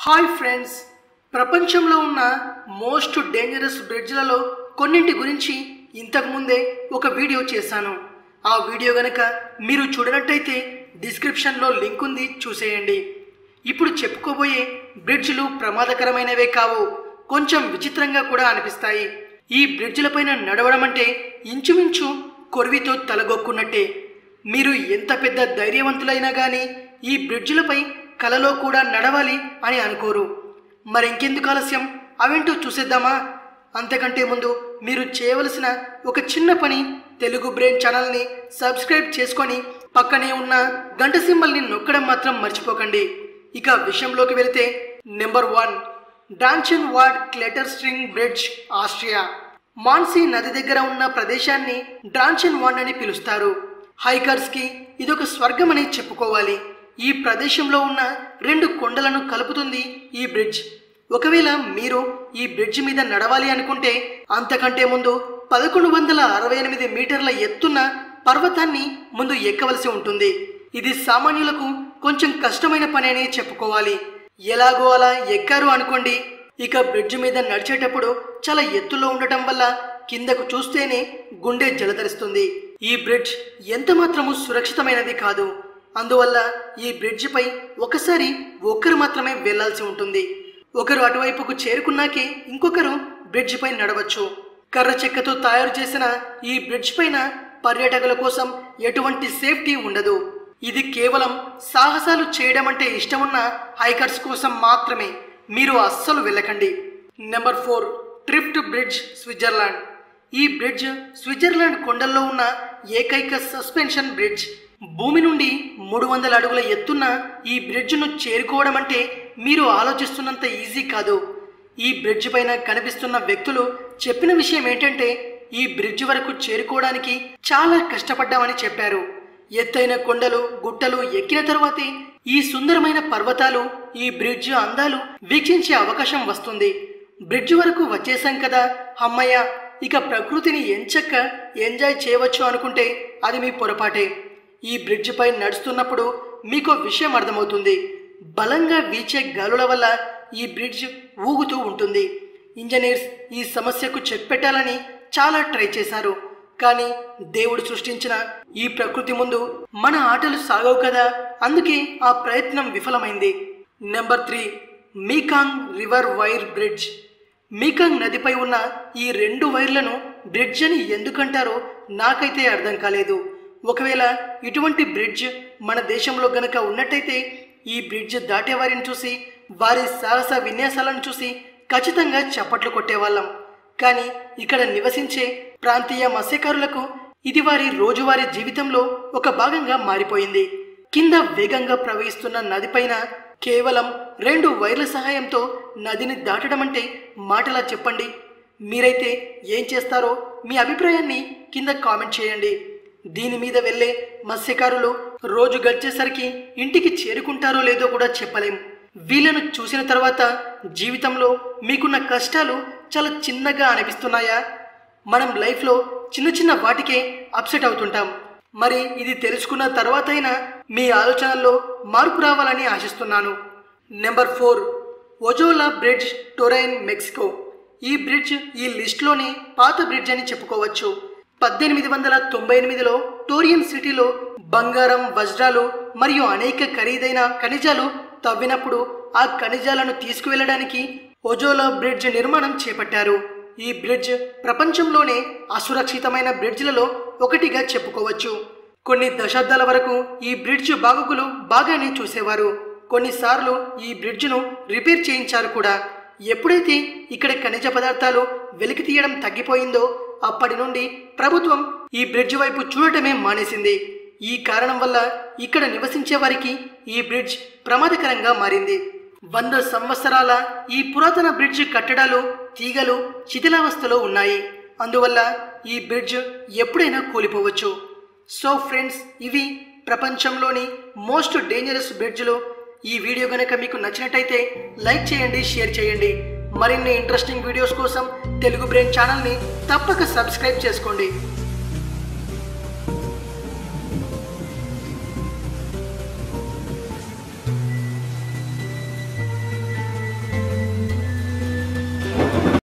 hi friends ప్రపంచంలో ఉన్న most dangerous బ్రిడ్జ్లలో కొన్నింటి గురించి ఇంతకుముందే ఒక వీడియో చేశాను ఆ వీడియో గనక మీరు చూడనట్టయితే డిస్క్రిప్షన్లో లింక్ ఉంది చూసేయండి ఇప్పుడు చెప్పుకోబోయే బ్రిడ్జ్లు ప్రమాదకరమైనవే కావు కొంచెం విచిత్రంగా కూడా అనిపిస్తాయి ఈ బ్రిడ్జ్లపైన నడవడం అంటే ఇంచుమించు కొరివితో తలగొక్కున్నట్టే మీరు ఎంత పెద్ద ధైర్యవంతులైనా కానీ ఈ బ్రిడ్జ్లపై కలలో కూడా నడవాలి అని అనుకోరు మరి ఇంకెందుకు ఆలస్యం అవేంటో చూసేద్దామా అంతకంటే ముందు మీరు చేయవలసిన ఒక చిన్న పని తెలుగు బ్రెయిన్ ఛానల్ని సబ్స్క్రైబ్ చేసుకొని పక్కనే ఉన్న గంట సింబల్ని నొక్కడం మాత్రం మర్చిపోకండి ఇక విషయంలోకి వెళితే నెంబర్ వన్ డాన్షన్ వార్డ్ క్లెటర్ స్ట్రింగ్ బ్రిడ్జ్ ఆస్ట్రియా మాన్సీ నది దగ్గర ఉన్న ప్రదేశాన్ని డాన్షన్ వార్డ్ అని పిలుస్తారు హైకర్స్ కి ఇదొక స్వర్గం అని చెప్పుకోవాలి ఈ ప్రదేశంలో ఉన్న రెండు కొండలను కలుపుతుంది ఈ బ్రిడ్జ్ ఒకవేళ మీరు ఈ బ్రిడ్జ్ మీద నడవాలి అనుకుంటే అంతకంటే ముందు పదకొండు వందల అరవై ఎనిమిది మీటర్ల ఎత్తున్న పర్వతాన్ని ముందు ఎక్కవలసి ఉంటుంది ఇది సామాన్యులకు కొంచెం కష్టమైన పని అని చెప్పుకోవాలి ఎలాగో అలా ఎక్కారు అనుకోండి ఇక బ్రిడ్జ్ మీద నడిచేటప్పుడు చాలా ఎత్తులో ఉండటం వల్ల కిందకు చూస్తేనే గుండె జలధరిస్తుంది ఈ బ్రిడ్జ్ ఎంత మాత్రము సురక్షితమైనది కాదు అందువల్ల ఈ బ్రిడ్జిపై ఒకసారి ఒక్కరు మాత్రమే వెళ్లాల్సి ఉంటుంది ఒకరు అటువైపుకు చేరుకున్నాకే ఇంకొకరు బ్రిడ్జ్ పై నడవచ్చు కర్ర చెక్కతో తయారు చేసిన ఈ బ్రిడ్జ్ పైన పర్యాటకుల కోసం ఎటువంటి సేఫ్టీ ఉండదు ఇది కేవలం సాహసాలు చేయడం అంటే ఇష్టమున్న హైకర్స్ కోసం మాత్రమే మీరు అస్సలు వెళ్ళకండి number four Trift bridge Switzerland ఈ బ్రిడ్జ్ స్విట్జర్లాండ్ కొండల్లో ఉన్న ఏకైక సస్పెన్షన్ బ్రిడ్జ్ భూమి నుండి మూడు వందల అడుగుల ఎత్తున్న ఈ బ్రిడ్జ్ను చేరుకోవడం అంటే మీరు ఆలోచిస్తున్నంత ఈజీ కాదు ఈ బ్రిడ్జ్ పైన కనిపిస్తున్న వ్యక్తులు చెప్పిన విషయం ఏంటంటే ఈ బ్రిడ్జ్ వరకు చేరుకోవడానికి చాలా కష్టపడ్డామని చెప్పారు ఎత్తైన కొండలు గుట్టలు ఎక్కిన తర్వాతే ఈ సుందరమైన పర్వతాలు ఈ బ్రిడ్జ్ అందాలు వీక్షించే అవకాశం వస్తుంది బ్రిడ్జ్ వరకు వచ్చేసాం కదా అమ్మయ్య ఇక ప్రకృతిని ఎంచక్క ఎంజాయ్ చేయవచ్చు అనుకుంటే అది మీ పొరపాటే ఈ బ్రిడ్జ్ పై నడుస్తున్నప్పుడు మీకు విషయం అర్థమవుతుంది బలంగా వీచే గాలుల వల్ల ఈ బ్రిడ్జ్ ఊగుతూ ఉంటుంది ఇంజనీర్స్ ఈ సమస్యకు చెక్ పెట్టాలని చాలా ట్రై చేశారు కానీ దేవుడు సృష్టించిన ఈ ప్రకృతి ముందు మన ఆటలు సాగవు కదా అందుకే ఆ ప్రయత్నం విఫలమైంది number three Mekong river wire bridge Mekong నదిపై ఉన్న ఈ రెండు వైర్లను బ్రిడ్జ్ అని ఎందుకంటారో నాకైతే అర్థం కాలేదు ఒకవేళ ఇటువంటి బ్రిడ్జ్ మన దేశంలో గనక ఉన్నట్టయితే ఈ బ్రిడ్జ్ దాటే వారిని చూసి వారి సాహస విన్యాసాలను చూసి ఖచ్చితంగా చప్పట్లు కొట్టేవాళ్ళం కానీ ఇక్కడ నివసించే ప్రాంతీయ మత్స్యకారులకు ఇది వారి రోజువారీ జీవితంలో ఒక భాగంగా మారిపోయింది కింద వేగంగా ప్రవహిస్తున్న నదిపైన కేవలం రెండు వైర్ల సహాయంతో నదిని దాటడం అంటే మాటలా చెప్పండి మీరైతే ఏం చేస్తారో మీ అభిప్రాయాన్ని కింద కామెంట్ చేయండి దీని మీద వెళ్ళే మత్స్యకారులు రోజు గడిచేసరికి ఇంటికి చేరుకుంటారో లేదో కూడా చెప్పలేం వీళ్ళను చూసిన తర్వాత జీవితంలో మీకున్న కష్టాలు చాలా చిన్నగా అనిపిస్తున్నాయా మనం లైఫ్లో చిన్న చిన్న వాటికే అప్సెట్ అవుతుంటాం మరి ఇది తెలుసుకున్న తర్వాతైనా మీ ఆలోచనల్లో మార్పు రావాలని ఆశిస్తున్నాను number four Ojuela bridge Torreon Mexico ఈ బ్రిడ్జ్ ఈ లిస్ట్లోని పాత బ్రిడ్జ్ అని చెప్పుకోవచ్చు పద్దెనిమిది వందల తొంభై ఎనిమిదిలో టోరియన్ సిటీలో బంగారం వజ్రాలు మరియు అనేక ఖరీదైన ఖనిజాలు తవ్వినప్పుడు ఆ ఖనిజాలను తీసుకువెళ్ళడానికి ఒజోలా బ్రిడ్జ్ నిర్మాణం చేపట్టారు ఈ బ్రిడ్జ్ ప్రపంచంలోనే అసురక్షితమైన బ్రిడ్జ్లలో ఒకటిగా చెప్పుకోవచ్చు కొన్ని దశాబ్దాల వరకు ఈ బ్రిడ్జ్ బాగుకులు బాగానే చూసేవారు కొన్నిసార్లు ఈ బ్రిడ్జ్ను రిపేర్ చేయించారు కూడా ఎప్పుడైతే ఇక్కడ ఖనిజ పదార్థాలు వెలికి తీయడం తగ్గిపోయిందో అప్పటి నుండి ప్రభుత్వం ఈ బ్రిడ్జ్ వైపు చూడటమే మానేసింది ఈ కారణం వల్ల ఇక్కడ నివసించే వారికి ఈ బ్రిడ్జ్ ప్రమాదకరంగా మారింది వంద సంవత్సరాల ఈ పురాతన బ్రిడ్జ్ కట్టడాలు తీగలు శిథిలావస్థలో ఉన్నాయి అందువల్ల ఈ బ్రిడ్జ్ ఎప్పుడైనా కూలిపోవచ్చు సో ఫ్రెండ్స్ ఇవి ప్రపంచంలోని మోస్ట్ డేంజరస్ బ్రిడ్జ్లు ఈ వీడియో కనుక మీకు నచ్చినట్టయితే లైక్ చేయండి షేర్ చేయండి మరిన్ని ఇంట్రెస్టింగ్ వీడియోస్ కోసం తెలుగు బ్రెయిన్ ఛానల్ని తప్పక సబ్స్క్రైబ్ చేసుకోండి